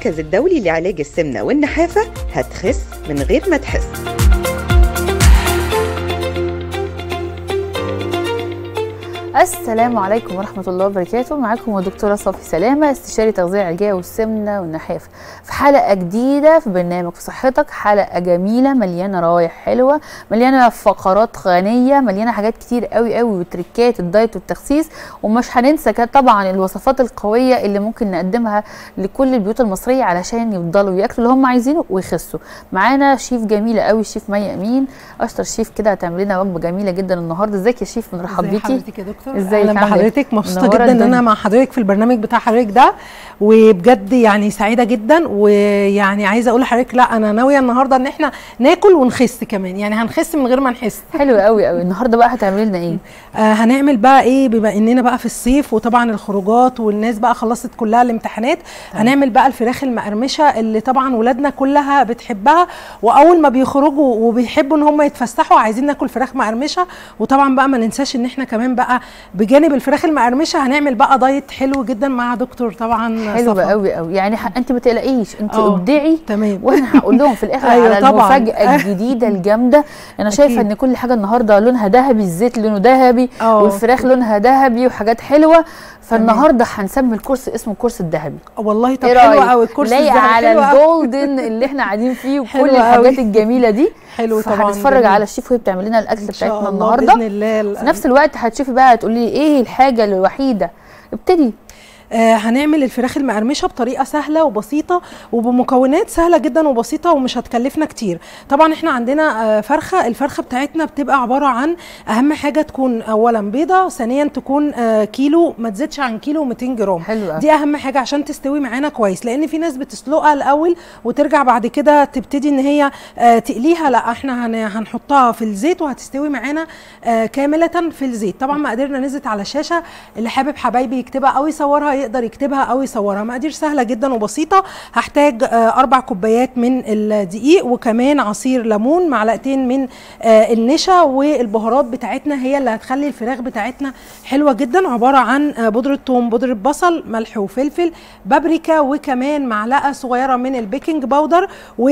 المركز الدولي لعلاج السمنة والنحافة هتخس من غير ما تحس السلام عليكم ورحمة الله وبركاته معاكم الدكتورة صافي سلامة استشاري تغذية علاجية والسمنة والنحافة في حلقة جديدة في برنامج في صحتك حلقة جميلة مليانة روايح حلوة مليانة فقرات غنية مليانة حاجات كتير قوي قوي وتريكات الدايت والتخسيس ومش هننسى كده طبعا الوصفات القوية اللي ممكن نقدمها لكل البيوت المصرية علشان يفضلوا ياكلوا اللي هم عايزينه ويخسوا معانا شيف جميلة قوي الشيف مي أمين أشطر شيف كده هتعمل لنا وجبة جميلة جدا النهاردة ازيك يا شيف بنرحب ازي بيكي حضرتك يا دكتور ازيك اهلا عاملة ايه؟ بحضرتك مبسوطه منورة جدا ان الدنيا. انا مع حضرتك في البرنامج بتاع حضرتك ده وبجد يعني سعيده جدا ويعني عايزه اقول لحضرتك لا انا ناويه النهارده ان احنا ناكل ونخس كمان يعني هنخس من غير ما نحس حلو قوي قوي النهارده بقى هتعملي لنا ايه آه هنعمل بقى ايه بما اننا بقى في الصيف وطبعا الخروجات والناس بقى خلصت كلها الامتحانات هنعمل بقى الفراخ المقرمشه اللي طبعا ولادنا كلها بتحبها واول ما بيخرجوا وبيحبوا ان هم يتفسحوا عايزين ناكل فراخ مقرمشه وطبعا بقى ما ننساش ان احنا كمان بقى بجانب الفراخ المقرمشه هنعمل بقى دايت حلو جدا مع دكتور طبعا حلو صفا. قوي قوي يعني ح... انت ما تقلقيش انت اه، ابدعي تمام. واحنا هقول لهم في الاخر ايوه على طبعا. المفاجاه الجديده الجامده انا شايفه أكيد. ان كل حاجه النهارده لونها ذهبي الزيت لونه ذهبي اه. والفراخ لونها ذهبي وحاجات حلوه فالنهارده هنسمي الكورس اسمه الكورس الذهبي والله طب ايه حلو رايك قوي الكورس لايق الذهبي على حلو قوي. الجولدن اللي احنا قاعدين فيه وكل حلو الحاجات قوي. الجميله دي حلو طبعا فهنتفرج جميل. على الشيف وهي بتعمل لنا الاكل ان شاء بتاعتنا الله النهارده باذن الله في نفس الوقت هتشوفي بقى هتقولي لي ايه الحاجه الوحيده ابتدي آه هنعمل الفراخ المقرمشه بطريقه سهله وبسيطه وبمكونات سهله جدا وبسيطه ومش هتكلفنا كتير طبعا احنا عندنا آه فرخه الفرخه بتاعتنا بتبقى عباره عن اهم حاجه تكون اولا بيضه ثانيا تكون آه كيلو ما تزيدش عن كيلو و200 جرام حلو قوي. دي اهم حاجه عشان تستوي معانا كويس لان في ناس بتسلقها الاول وترجع بعد كده تبتدي ان هي آه تقليها لا احنا هن- هنحطها في الزيت وهتستوي معانا آه كامله في الزيت طبعا مقاديرنا نزلت على الشاشه اللي حابب حبايبي يكتبها او يصورها يقدر يكتبها او يصورها مقادير سهله جدا وبسيطه هحتاج آه اربع كوبايات من الدقيق وكمان عصير ليمون معلقتين من آه النشا والبهارات بتاعتنا هي اللي هتخلي الفراخ بتاعتنا حلوه جدا عباره عن آه بودره ثوم بودره بصل ملح وفلفل بابريكا وكمان معلقه صغيره من البيكنج باودر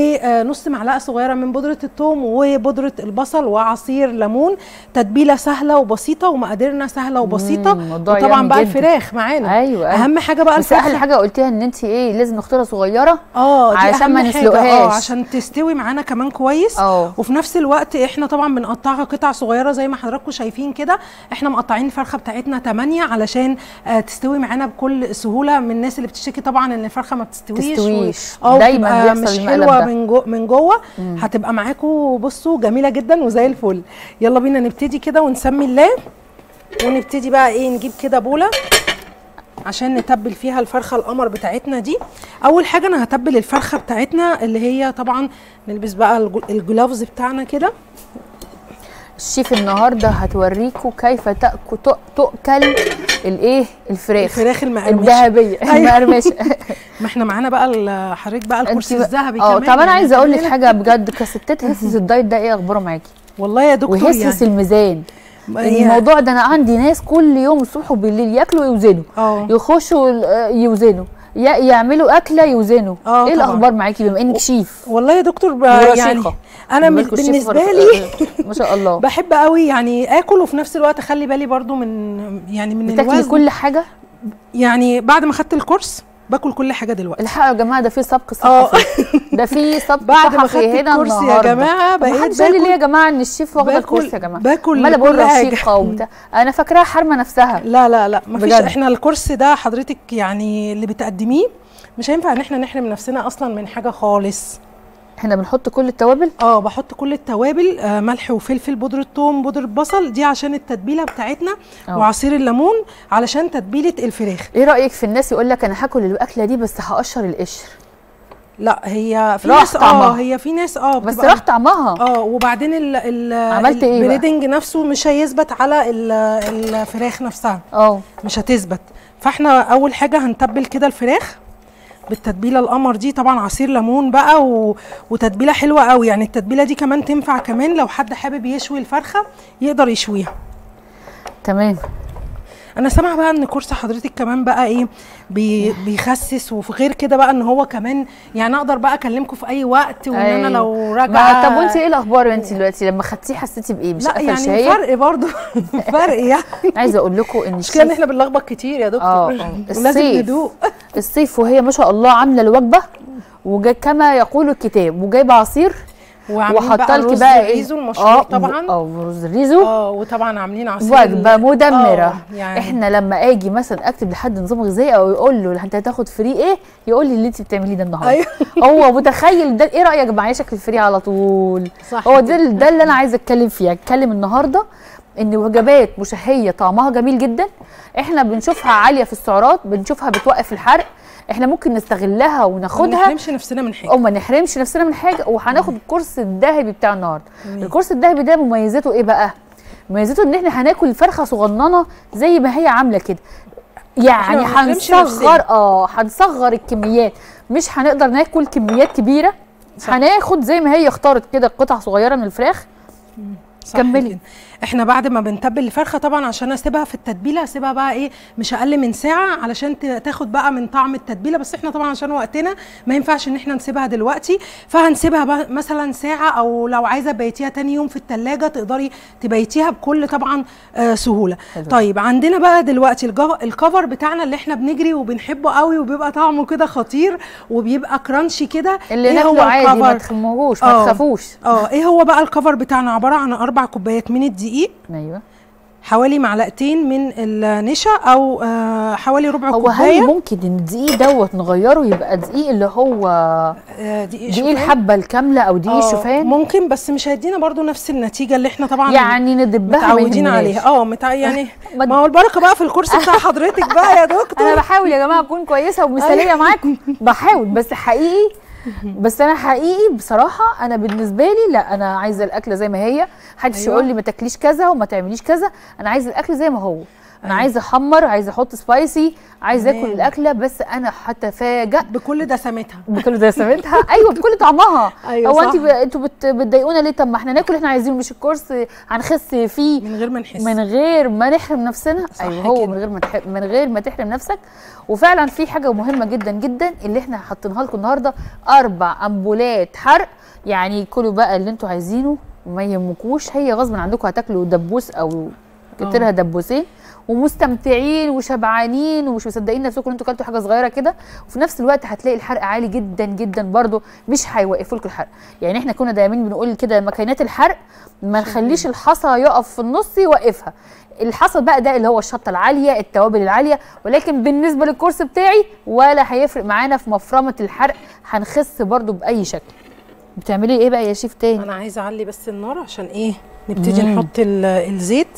ونص معلقه صغيره من بودره الثوم وبودره البصل وعصير ليمون تتبيله سهله وبسيطه ومقاديرنا سهله وبسيطه مم، موضوع وطبعا يامي بقى جدا. الفراخ معانا ايوه اهم حاجه بقى بس احلى الفراخ حاجه قلتيها ان انت ايه لازم نختارها صغيره اه دي عشان أهم ما حاجة. نسلقهاش. اه عشان تستوي معانا كمان كويس اه. وفي نفس الوقت احنا طبعا بنقطعها قطع صغيره زي ما حضراتكم شايفين كده احنا مقطعين الفرخه بتاعتنا 8 علشان آه تستوي معانا بكل سهوله من الناس اللي بتشتكي طبعا ان الفرخه ما بتستويش تستويش. اه دايماً بتبقى بيحصل مش المقلب حلوه ده. من جو من جوه هتبقى معاكم بصوا جميله جدا وزي الفل يلا بينا نبتدي كده ونسمي الله ونبتدي بقى ايه نجيب كده بوله عشان نتبل فيها الفرخه القمر بتاعتنا دي اول حاجه انا هتبل الفرخه بتاعتنا اللي هي طبعا نلبس بقى الج- الجلافز بتاعنا كده الشيف النهارده هتوريكم كيف تأكل تؤكل الايه الفراخ الفراخ المقرمشه الذهبيه أيوة. المقرمشه ما احنا معانا بقى ال- حضرتك بقى الكرسي انت بقى- الذهبي اه كمان طب انا يعني عايزه اقول لك خلينا- حاجه بجد كستات هسس الدايت ده ايه اخباره معاكي والله يا دكتور وهسس يعني الميزان هي- الموضوع ده انا عندي ناس كل يوم الصبح وبالليل ياكلوا يوزنوا اه يخشوا ال- آه، يوزنوا ي- يعملوا اكله يوزنوا اه ايه طبعا. الاخبار معاكي بما انك شيف والله يا دكتور ب- ورشيقة. يعني انا من- بالكم الشيف بالنسبه فرق- لي آه، ما شاء الله بحب قوي يعني اكل وفي نفس الوقت اخلي بالي برضو من يعني من بتاكلي الوزن كل حاجه يعني بعد ما خدت الكورس باكل كل حاجه دلوقتي الحقوا يا جماعه ده في سبق اه. صحفي ده في سبق بعد ما صحفي خدت هنا الكورس يا النهارده جماعه طب بقيت محدش قال لي ليه باكل يا جماعه ان الشيف واخده باكل- الكورس يا جماعه باكل امال بقول كل حاجة. رشيقه وبتاع انا فاكراها حارمه نفسها لا لا لا مفيش بجد. احنا الكورس ده حضرتك يعني اللي بتقدميه مش هينفع ان احنا نحرم نفسنا اصلا من حاجه خالص احنا بنحط كل التوابل اه بحط كل التوابل آه ملح وفلفل بودره ثوم بودره بصل دي عشان التتبيله بتاعتنا اه. وعصير الليمون علشان تتبيله الفراخ ايه رايك في الناس يقول لك انا هاكل الاكله دي بس هقشر القشر لا هي في راح ناس اه طعمها. هي في ناس اه بس بتبقى- راح طعمها اه وبعدين ال ال عملت ايه بقى؟ البريدنج نفسه مش هيثبت على ال- الفراخ نفسها اه مش هتثبت فاحنا اول حاجه هنتبل كده الفراخ بالتتبيله القمر دي طبعا عصير ليمون بقى و... وتتبيله حلوه قوي يعني التتبيله دي كمان تنفع كمان لو حد حابب يشوي الفرخه يقدر يشويها تمام انا سامعه بقى ان كورس حضرتك كمان بقى ايه بي بيخسس وفي غير كده بقى ان هو كمان يعني اقدر بقى اكلمكم في اي وقت وان انا أيوة. لو ما راجعه طب وانت ايه الاخبار انت دلوقتي لما خدتيه حسيتي بايه مش لا قفل يعني شهيه فرق برضه فرق يعني عايزه اقول لكم ان المشكله ان الشيف احنا بنلخبط كتير يا دكتور آه، آه. ولازم الصيف. هدوء الصيف وهي ما شاء الله عامله الوجبه وجا كما يقول الكتاب وجايبه عصير وعاملين وحاطه بقى لك الرز بقى ايه الريزو المشهور طبعا اه ورز الريزو اه وطبعا عاملين عصير وجبه ال- مدمره آه، يعني احنا لما اجي مثلا اكتب لحد نظام غذائي او يقول له انت هتاخد فري ايه يقول لي اللي انت بتعمليه ده النهارده ايوه هو متخيل ده ايه رايك معايا شكل الفري على طول صح هو كده. ده ده اللي انا عايزه اتكلم فيه اتكلم النهارده ان وجبات مشهيه طعمها جميل جدا احنا بنشوفها عاليه في السعرات بنشوفها بتوقف الحرق احنا ممكن نستغلها ما وناخدها نحرمش نفسنا من حاجه او ما نحرمش نفسنا من حاجه وهناخد الكورس الذهبي بتاع النهارده تمام. الكورس الذهبي ده مميزاته ايه بقى مميزاته ان احنا هناكل فرخه صغننه زي ما هي عامله كده يعني ما بنحرمش هنصغر نفسنا. اه هنصغر الكميات مش هنقدر ناكل كميات كبيره صح. هناخد زي ما هي اختارت كده قطع صغيره من الفراخ صح كملي. كده. احنا بعد ما بنتبل الفرخه طبعا عشان اسيبها في التتبيله اسيبها بقى ايه مش اقل من ساعه علشان ت- تاخد بقى من طعم التتبيله بس احنا طبعا عشان وقتنا ما ينفعش ان احنا نسيبها دلوقتي فهنسيبها بقى مثلا ساعه او لو عايزه تبيتيها تاني يوم في التلاجة تقدري تبيتيها بكل طبعا آه سهوله حلو. طيب عندنا بقى دلوقتي الجو- الكفر بتاعنا اللي احنا بنجري وبنحبه قوي وبيبقى طعمه كده خطير وبيبقى كرانشي كده اللي إيه ناكله عادي ما الكفر؟ تخموهوش ما آه. تخافوش اه ايه هو بقى الكفر بتاعنا عباره عن اربع كوبايات من الدقيق ايوه حوالي معلقتين من النشا او آه حوالي ربع هو هل كوبايه ممكن ان الدقيق دوت نغيره يبقى دقيق اللي هو آه دقيق دقيق شوفان. الحبه الكامله او دقيق آه، الشوفان ممكن بس مش هيدينا برضو نفس النتيجه اللي احنا طبعا يعني ندبها ما متعودين يهمناش. عليها اه متع... يعني ما- ما هو البركه بقى في الكورس بتاع حضرتك بقى يا دكتور انا بحاول يا جماعه اكون كويسه ومثاليه معاكم بحاول بس حقيقي بس انا حقيقي بصراحه انا بالنسبه لي لا انا عايزه الاكله زي ما هي محدش أيوة. يقول لي ما تاكليش كذا وما تعمليش كذا انا عايزه الاكل زي ما هو انا أيوة. عايزه احمر عايزه احط سبايسي عايزه اكل تمام. الاكله بس انا هتفاجئ بكل دسمتها بكل دسمتها ايوه بكل طعمها أيوة هو صح. انت ب... انتوا بت... بتضايقونا ليه طب ما احنا ناكل احنا عايزينه مش الكورس هنخس فيه من غير ما نحس من غير ما نحرم نفسنا صح ايوه هو كده. من غير ما تح... من غير ما تحرم نفسك وفعلا في حاجه مهمه جدا جدا اللي احنا حاطينها لكم النهارده اربع امبولات حرق يعني كلوا بقى اللي انتوا عايزينه وما يهمكوش هي غصب عنكم هتاكلوا دبوس او جبت آه. لها دبوسين ومستمتعين وشبعانين ومش مصدقين نفسكم ان انتوا كلتوا حاجه صغيره كده وفي نفس الوقت هتلاقي الحرق عالي جدا جدا برضو مش هيوقفوا لكم الحرق يعني احنا كنا دايما بنقول كده مكاينات الحرق ما نخليش الحصى يقف في النص يوقفها الحصى بقى ده اللي هو الشطه العاليه التوابل العاليه ولكن بالنسبه للكورس بتاعي ولا هيفرق معانا في مفرمه الحرق هنخس برضو باي شكل بتعملي ايه بقى يا شيف تاني انا عايزه اعلي بس النار عشان ايه نبتدي مم. نحط ال- الزيت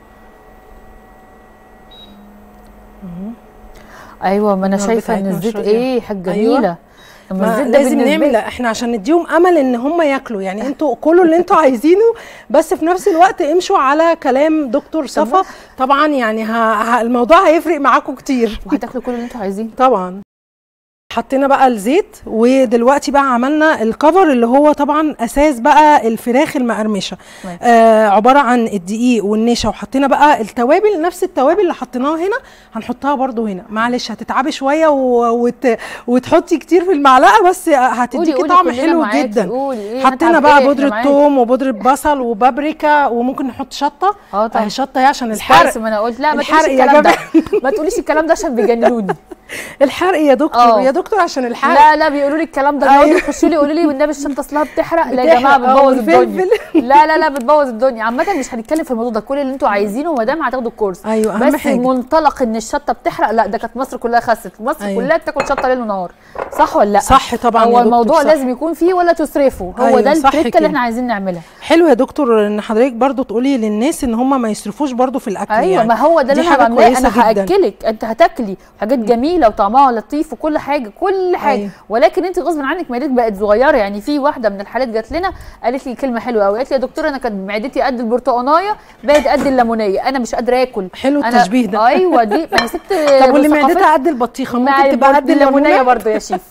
ايوه ما انا النار شايفه ان بتاعتنا الزيت مش راضية. ايه حاجه أيوة. جميله لما ما الزيت ده لازم بالنسبة نعمل لي- احنا عشان نديهم امل ان هم ياكلوا يعني انتوا كلوا اللي انتوا عايزينه بس في نفس الوقت امشوا على كلام دكتور صفا طبعا يعني ها ها الموضوع هيفرق معاكم كتير وهتاكلوا كل اللي انتوا عايزينه طبعا حطينا بقى الزيت ودلوقتي بقى عملنا الكفر اللي هو طبعا اساس بقى الفراخ المقرمشه تمام. آه عباره عن الدقيق والنشا وحطينا بقى التوابل نفس التوابل اللي حطيناها هنا هنحطها برضو هنا معلش هتتعبي شويه و... وت... وتحطي كتير في المعلقه بس هتديكي قولي طعم كلنا حلو معاكي، جدا قولي ايه حطينا هنتعب بقى ايه؟ بودره إحنا معاكي. ثوم وبودره بصل وبابريكا وممكن نحط شطه اه طبعا آه شطه ايه عشان الحرق الحرق ما انا قلت لا ما الحرق تقوليش يا الكلام ده جماعة. ما تقوليش الكلام ده عشان بيجننوني الحرق يا دكتور آه. يا دكتور عشان الحرق لا لا بيقولوا لي الكلام ده أيوة. يقعدوا يخشوا لي يقولوا لي والنبي الشطه اصلها بتحرق لا يا بتحرق، جماعه آه، بتبوظ الدنيا والفلفل. لا لا لا بتبوظ الدنيا عامه مش هنتكلم في الموضوع ده كل اللي انتوا عايزينه ما دام هتاخدوا الكورس ايوه اهم بس حاجه منطلق ان الشطه بتحرق لا ده كانت مصر كلها خست مصر أيوة. كلها بتاكل شطه ليل ونهار صح ولا لا صح طبعا يا هو دكتور، الموضوع صح. لازم يكون فيه ولا تصرفه هو أيوة، ده صح التركه كده. اللي احنا عايزين نعملها حلو يا دكتور ان حضرتك برضو تقولي للناس ان هم ما يصرفوش برضو في الاكل ايوه يعني ما هو ده دي اللي انا حاجة بعملاه انا كويسة جداً. هاكلك انت هتاكلي حاجات جميله وطعمها لطيف وكل حاجه كل حاجه أيوة. ولكن انت غصب عنك معدتك بقت صغيره يعني في واحده من الحالات جات لنا قالت لي كلمه حلوه قوي قالت لي يا دكتوره انا كانت معدتي قد البرتقانيه بقت قد الليمونيه انا مش قادره اكل حلو أنا- التشبيه ده ايوه دي ما هي ست طب واللي بثقافتها معدتها قد البطيخه مع ممكن تبقى قد الليمونيه الليمونه برضه يا شيف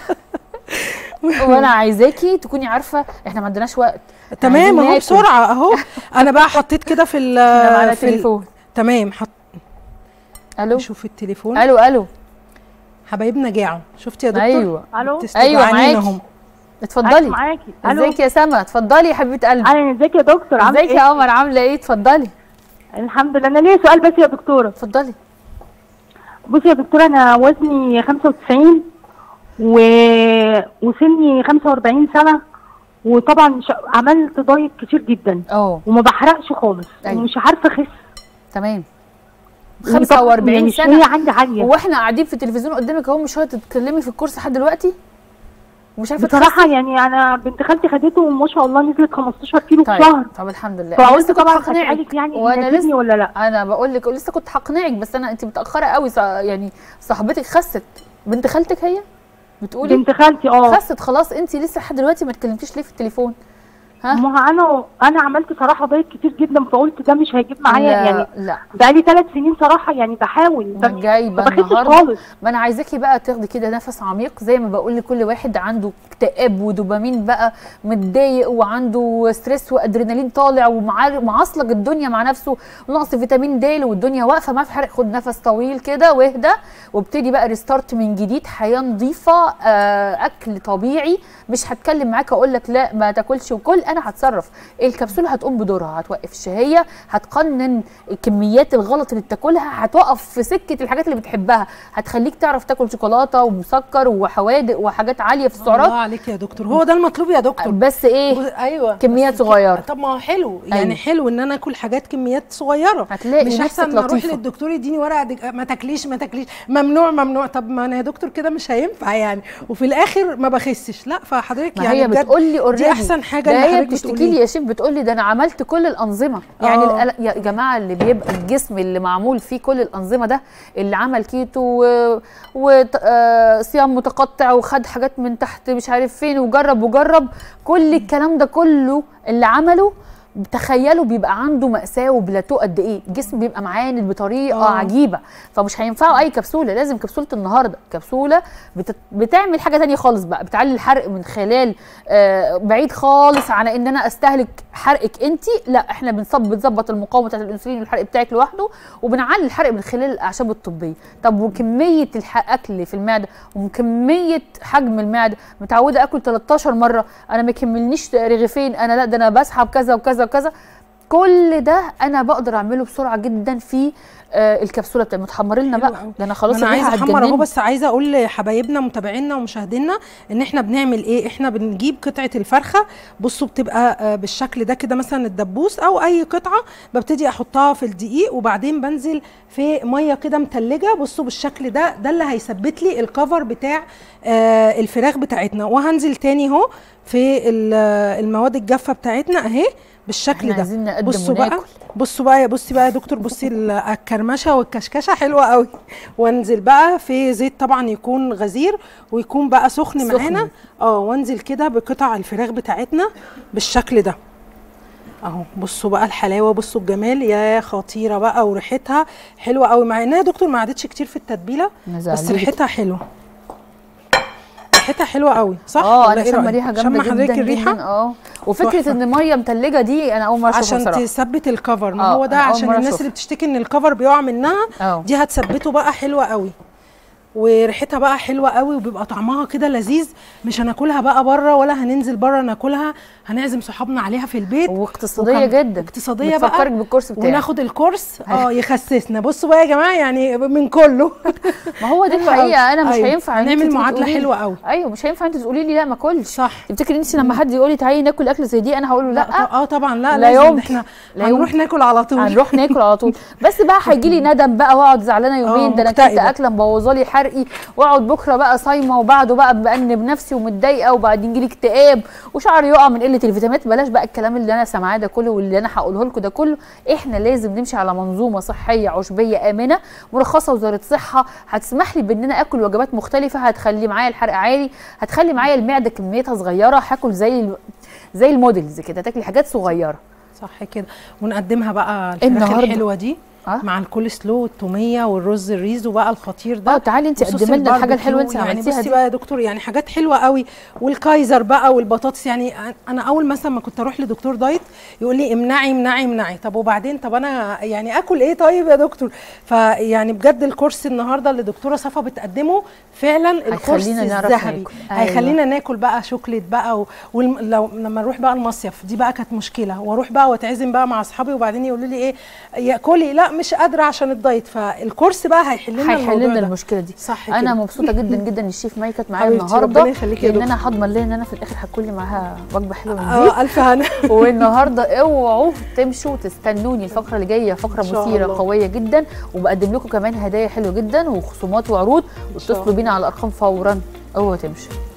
وانا عايزاكي تكوني عارفه احنا ما عندناش وقت تمام عايزين اهو ناكل. بسرعه اهو انا بقى حطيت كده في ال احنا معانا في ال- تليفون تمام حط الو نشوف التليفون الو الو حبايبنا جاعوا شفتي يا دكتور ايوه الو بتستجوع أيوة، عنينا معاكي. هم. أيوة اتفضلي معاكي الو ازيك يا سما اتفضلي يا حبيبه قلبي اهلا ازيك يا دكتور عامله ازيك ايه يا قمر عامله ايه اتفضلي الحمد لله انا ليا سؤال بس يا دكتوره اتفضلي بصي يا دكتوره انا وزني 95 و... وسني 45 سنه وطبعا ش... عملت دايت كتير جدا اه وما بحرقش خالص أيوة. ومش عارفه اخس تمام يعني 45 الشوية سنه عندي عاليه واحنا قاعدين في التلفزيون قدامك اهو مش هتتكلمي في الكورس لحد دلوقتي ومش عارفه بصراحه تخسي؟ يعني انا بنت خالتي خدته وما شاء الله نزلت 15 كيلو في طيب شهر طب الحمد لله أنا فقلت لسه كنت طبعا هقنعك هسألك يعني وانا يناسبني لسه ولا لا انا بقول لك لسه كنت هقنعك بس انا انت متاخره قوي ص- يعني صاحبتك خست بنت خالتك هي بتقولي بنت خالتي اه خست خلاص انت لسه لحد دلوقتي ما اتكلمتيش ليه في التليفون ها ما هو انا انا عملت صراحه دايت كتير جدا فقلت ده مش هيجيب معايا لا يعني لا بقالي ثلاث سنين صراحه يعني بحاول ما بس ما جايبه بخسش النهارده خالص ما انا عايزاكي بقى تاخدي كده نفس عميق زي ما بقول لكل واحد عنده اكتئاب ودوبامين بقى متضايق وعنده ستريس وادرينالين طالع ومعصلج الدنيا مع نفسه نقص فيتامين د والدنيا واقفه ما في حرق خد نفس طويل كده واهدى وابتدي بقى ريستارت من جديد حياه نظيفه آه، اكل طبيعي مش هتكلم معاك اقول لك لا ما تاكلش وكل انا هتصرف الكبسوله هتقوم بدورها هتوقف الشهيه هتقنن كميات الغلط اللي بتاكلها هتوقف في سكه الحاجات اللي بتحبها هتخليك تعرف تاكل شوكولاته ومسكر وحوادق وحاجات عاليه في الله السعرات عليك يا دكتور هو ده المطلوب يا دكتور بس ايه بص- ايوه كميات بس- صغيرة. طب ما هو حلو يعني أيوة. حلو ان انا اكل حاجات كميات صغيره هتلاقي مش نفسك احسن ما اروح لطيفة. للدكتور يديني ورقه دك... ما تاكليش ما تاكليش ممنوع ممنوع طب ما انا يا دكتور كده مش هينفع يعني وفي الاخر ما بخسش لا فحضرتك ما يعني هي بجد بتقول لي اوريدي دي احسن حاجه ده اللي هي حضرتك بتشتكي بتقوليه. لي يا شيف بتقول لي ده انا عملت كل الانظمه يعني آه. القلق- يا جماعه اللي بيبقى الجسم اللي معمول فيه كل الانظمه ده اللي عمل كيتو وصيام متقطع وخد حاجات من تحت مش عارف فين وجرب وجرب كل الكلام ده كله اللي عمله تخيلوا بيبقى عنده مأساة وبلاتو قد ايه الجسم بيبقى معاند بطريقة آه. عجيبة فمش هينفعوا اي كبسولة لازم كبسولة النهاردة كبسولة بت... بتعمل حاجة تانية خالص بقى بتعلي الحرق من خلال آه بعيد خالص عن ان انا استهلك حرقك انت لا احنا بنصب بنظبط المقاومة بتاعت الانسولين والحرق بتاعك لوحده وبنعلي الحرق من خلال الاعشاب الطبية طب وكمية الاكل في المعدة وكمية حجم المعدة متعودة اكل 13 مرة انا ما يكملنيش رغيفين انا لا ده انا بسحب كذا وكذا وكذا كل ده انا بقدر اعمله بسرعه جدا في آه الكبسوله بتاعي متحمر لنا حلو بقى أوي. ده انا خلاص انا عايزه الريحة احمر اهو هتجنني. بس عايزه اقول لحبايبنا متابعينا ومشاهدينا ان احنا بنعمل ايه احنا بنجيب قطعه الفرخه بصوا بتبقى آه، بالشكل ده كده مثلا الدبوس او اي قطعه ببتدي احطها في الدقيق وبعدين بنزل في ميه كده متلجه بصوا بالشكل ده ده اللي هيثبت لي الكفر بتاع آه، الفراخ بتاعتنا وهنزل تاني اهو في ال- المواد الجافه بتاعتنا اهي بالشكل احنا ده عايزين نقدم بصوا بقى وناكل بصوا بقى يا بصي بقى يا دكتور بصي ال- الكرمشه والكشكشه حلوه قوي وانزل بقى في زيت طبعا يكون غزير ويكون بقى سخن, سخن. معانا اه وانزل كده بقطع الفراخ بتاعتنا بالشكل ده اهو بصوا بقى الحلاوه بصوا الجمال يا خطيره بقى وريحتها حلوه قوي مع انها يا دكتور ما عادتش كتير في التتبيله ما بس زعلتك. ريحتها حلوه ريحتها حلوه قوي صح اه ولا انا إيه شامه رأيك؟ ريحه جامده شامة جدا حضرتك الريحه جدا اه وفكره تحفة. ان ميه متلجه دي انا اول مره اشوفها عشان بصراحه تثبت الكفر ما آه، هو ده أنا أول عشان مرة الناس أشوفها. اللي بتشتكي ان الكفر بيقع منها اه دي هتثبته بقى حلوه قوي وريحتها بقى حلوه قوي وبيبقى طعمها كده لذيذ مش هناكلها بقى بره ولا هننزل بره ناكلها هنعزم صحابنا عليها في البيت واقتصاديه وكم- جدا اقتصاديه بتفكرك بقى بالكورس بتاعي وناخد الكورس اه يخسسنا بصوا بقى يا جماعه يعني من كله ما هو دي حلوة أوي. الحقيقه انا مش أيوة. هينفع إن هنعمل أنت تيجي معادلة تقولي لي- حلوة أوي. ايوه مش هينفع انت تقولي لي لا ما اكلش صح تفتكري انت لما حد يقول لي تعالي ناكل اكل زي دي انا هقول له لا لا اه طبعا لا, لا لازم يمكن. احنا لا هنروح يمكن. ناكل على طول هنروح ناكل على طول بس بقى هيجي لي ندم بقى واقعد زعلانه يومين آه، ده انا اكلت مكتئبة. اكله مبوظه لي حرقي واقعد بكره بقى صايمه وبعده بقى بانب نفسي ومتضايقه وبعدين يجي لي اكتئاب وشعري يقع من قله الفيتامينات بلاش بقى الكلام اللي انا سامعاه ده كله واللي انا هقوله لكم ده كله احنا لازم نمشي على منظومه صحيه عشبيه امنه مرخصه وزاره صحه هتسمح لي بان انا اكل وجبات مختلفه هتخلي معايا الحرق عالي هتخلي معايا المعده كميتها صغيره هاكل زي ال- زي الموديلز كده تاكلي حاجات صغيره صح كده ونقدمها بقى الفراخ النهاردة. الحلوه دي آه. مع الكول سلو والتوميه والرز الريزو بقى الخطير ده اه تعالي انت وصوص قدمي لنا الحاجه الحلوه الباربيكيو. انت يعني عملتيها بصي دي بقى يا دكتور يعني حاجات حلوه قوي والكايزر بقى والبطاطس يعني انا اول مثلا ما كنت اروح لدكتور دايت يقول لي امنعي امنعي امنعي طب وبعدين طب انا يعني اكل ايه طيب يا دكتور فيعني بجد الكورس النهارده اللي دكتوره صفا بتقدمه فعلا الكورس هيخلينا نعرف الذهبي ناكل. أيوة. هيخلينا ناكل بقى شوكليت بقى و... ولو لما نروح بقى المصيف دي بقى كانت مشكله واروح بقى واتعزم بقى مع اصحابي وبعدين يقولوا لي ايه يا كلي لا مش قادره عشان الدايت فالكورس بقى هيحل لنا هيحل الموضوع لنا ده. المشكله دي صح انا كده. مبسوطه جدا جدا ان الشيف ماي كانت معايا حبيبتي، النهارده ربنا يخليكي يا لان انا دكتور. هضمن لها ان انا في الاخر هاكل لي معاها وجبه حلوه من دي اه الف هنا والنهارده اوعوا تمشوا تستنوني الفقره اللي جايه فقره إن شاء مثيره الله. قويه جدا وبقدم لكم كمان هدايا حلوه جدا وخصومات وعروض شاء واتصلوا بينا على الارقام فورا اوعوا تمشوا